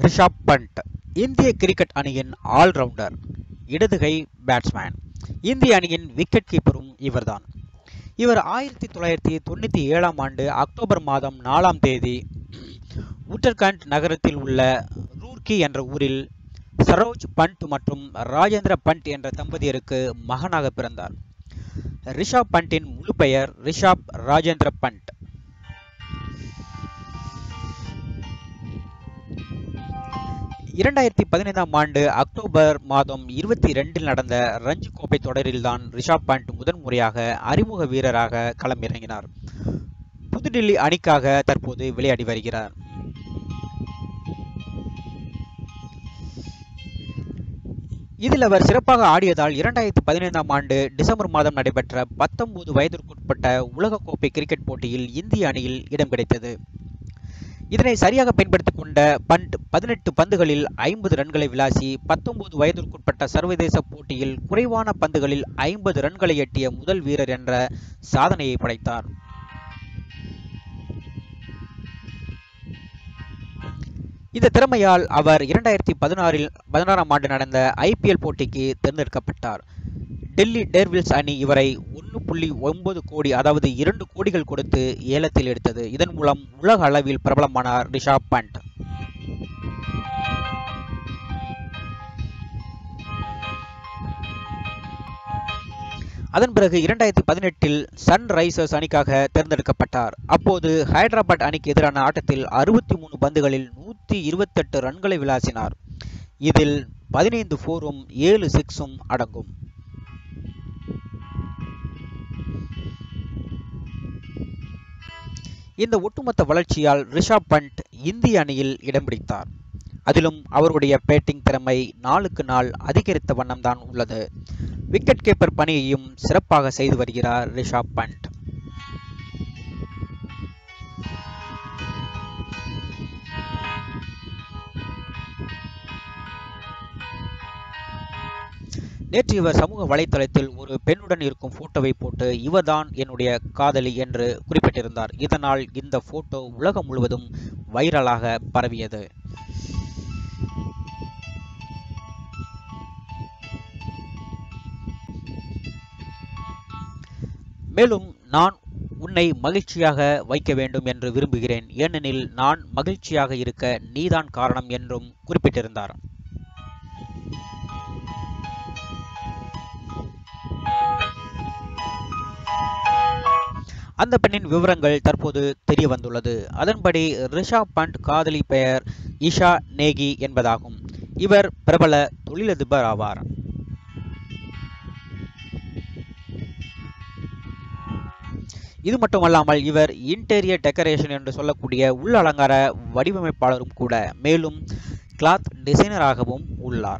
ரிஷப் பண்ட் இந்திய கிரிக்கெட் அணியின் ஆல்ரவுண்டர் இடதுகை பேட்ஸ்மேன் இந்திய அணியின் விக்கெட் கீப்பரும் இவர்தான் இவர் ஆயிரத்தி தொள்ளாயிரத்தி தொண்ணூற்றி ஏழாம் ஆண்டு அக்டோபர் மாதம் நாலாம் தேதி உத்தரகண்ட் நகரத்தில் உள்ள ரூர்க்கி என்ற ஊரில் சரோஜ் பண்ட் மற்றும் ராஜேந்திர பண்ட் என்ற தம்பதியருக்கு மகனாக பிறந்தார் ரிஷாப் பண்டின் முழு பெயர் ரிஷாப் ராஜேந்திர பண்ட் இரண்டாயிரத்தி பதினைந்தாம் ஆண்டு அக்டோபர் மாதம் இருபத்தி ரெண்டில் நடந்த ரஞ்சி கோப்பை தொடரில்தான் ரிஷாப் பண்ட் முதன் முறையாக அறிமுக வீரராக களமிறங்கினார் புதுடில்லி அணிக்காக தற்போது விளையாடி வருகிறார் இதில் அவர் சிறப்பாக ஆடியதால் இரண்டாயிரத்தி பதினைந்தாம் ஆண்டு டிசம்பர் மாதம் நடைபெற்ற பத்தொன்பது வயதிற்குட்பட்ட உலகக்கோப்பை கிரிக்கெட் போட்டியில் இந்திய அணியில் இடம் கிடைத்தது இதனை சரியாக பயன்படுத்திக் கொண்ட பண்ட் பதினெட்டு பந்துகளில் ஐம்பது ரன்களை விளாசி பத்தொன்பது வயதிற்குட்பட்ட சர்வதேச போட்டியில் குறைவான பந்துகளில் ஐம்பது ரன்களை எட்டிய முதல் வீரர் என்ற சாதனையை படைத்தார் இந்த திறமையால் அவர் இரண்டாயிரத்தி பதினாறில் பதினாறாம் ஆண்டு நடந்த ஐபிஎல் போட்டிக்கு தேர்ந்தெடுக்கப்பட்டார் டெல்லி டேர்வில்ஸ் அணி இவரை ஒன்று புள்ளி ஒன்பது கோடி அதாவது இரண்டு கோடிகள் கொடுத்து ஏலத்தில் எடுத்தது இதன் மூலம் உலக அளவில் பிரபலமானார் ரிஷாப் பண்ட் அதன் பிறகு இரண்டாயிரத்தி பதினெட்டில் சன் ரைசர்ஸ் அணிக்காக தேர்ந்தெடுக்கப்பட்டார் அப்போது ஹைதராபாத் அணிக்கு எதிரான ஆட்டத்தில் அறுபத்தி மூணு பந்துகளில் நூற்றி இருபத்தெட்டு ரன்களை விளாசினார் இதில் பதினைந்து ஃபோரும் ஏழு சிக்ஸும் அடங்கும் இந்த ஒட்டுமொத்த வளர்ச்சியால் ரிஷாப் பண்ட் இந்திய அணியில் இடம் பிடித்தார் அதிலும் அவருடைய பேட்டிங் திறமை நாளுக்கு நாள் அதிகரித்த வண்ணம்தான் உள்ளது விக்கெட் கீப்பர் பணியையும் சிறப்பாக செய்து வருகிறார் ரிஷாப் பண்ட் நேற்று இவர் சமூக வலைத்தளத்தில் ஒரு பெண்ணுடன் இருக்கும் போட்டோவை போட்டு இவர்தான் என்னுடைய காதலி என்று குறிப்பிட்டிருந்தார் இதனால் இந்த போட்டோ உலகம் முழுவதும் வைரலாக பரவியது மேலும் நான் உன்னை மகிழ்ச்சியாக வைக்க வேண்டும் என்று விரும்புகிறேன் ஏனெனில் நான் மகிழ்ச்சியாக இருக்க நீதான் காரணம் என்றும் குறிப்பிட்டிருந்தார் அந்த பெண்ணின் விவரங்கள் தற்போது தெரிய வந்துள்ளது அதன்படி ரிஷாப் பண்ட் காதலி பெயர் இஷா நேகி என்பதாகும் இவர் பிரபல தொழிலதிபர் ஆவார் இது மட்டுமல்லாமல் இவர் இன்டீரியர் டெக்கரேஷன் என்று சொல்லக்கூடிய உள்ள அலங்கார வடிவமைப்பாளரும் கூட மேலும் கிளாத் டிசைனராகவும் உள்ளார்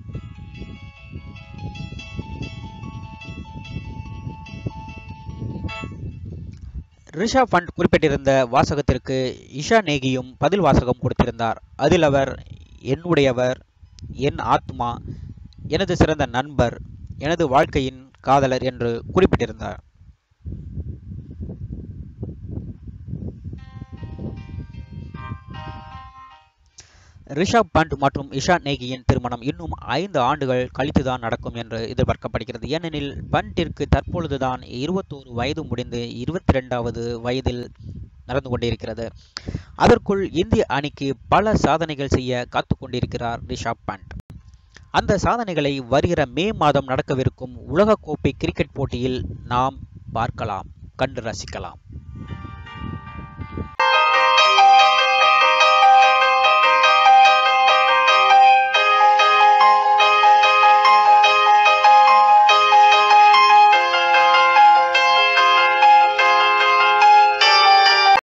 ரிஷா பண்ட் குறிப்பிட்டிருந்த வாசகத்திற்கு இஷா நேகியும் பதில் வாசகம் கொடுத்திருந்தார் அதில் அவர் என்னுடையவர் என் ஆத்மா எனது சிறந்த நண்பர் எனது வாழ்க்கையின் காதலர் என்று குறிப்பிட்டிருந்தார் ரிஷப் பண்ட் மற்றும் இஷா நேகியின் திருமணம் இன்னும் ஐந்து ஆண்டுகள் கழித்துதான் நடக்கும் என்று எதிர்பார்க்கப்படுகிறது ஏனெனில் பண்டிற்கு தற்பொழுதுதான் இருபத்தோரு வயது முடிந்து இருபத்தி ரெண்டாவது வயதில் நடந்து கொண்டிருக்கிறது அதற்குள் இந்திய அணிக்கு பல சாதனைகள் செய்ய காத்து கொண்டிருக்கிறார் ரிஷப் பண்ட் அந்த சாதனைகளை வருகிற மே மாதம் நடக்கவிருக்கும் உலகக்கோப்பை கிரிக்கெட் போட்டியில் நாம் பார்க்கலாம் கண்டு ரசிக்கலாம்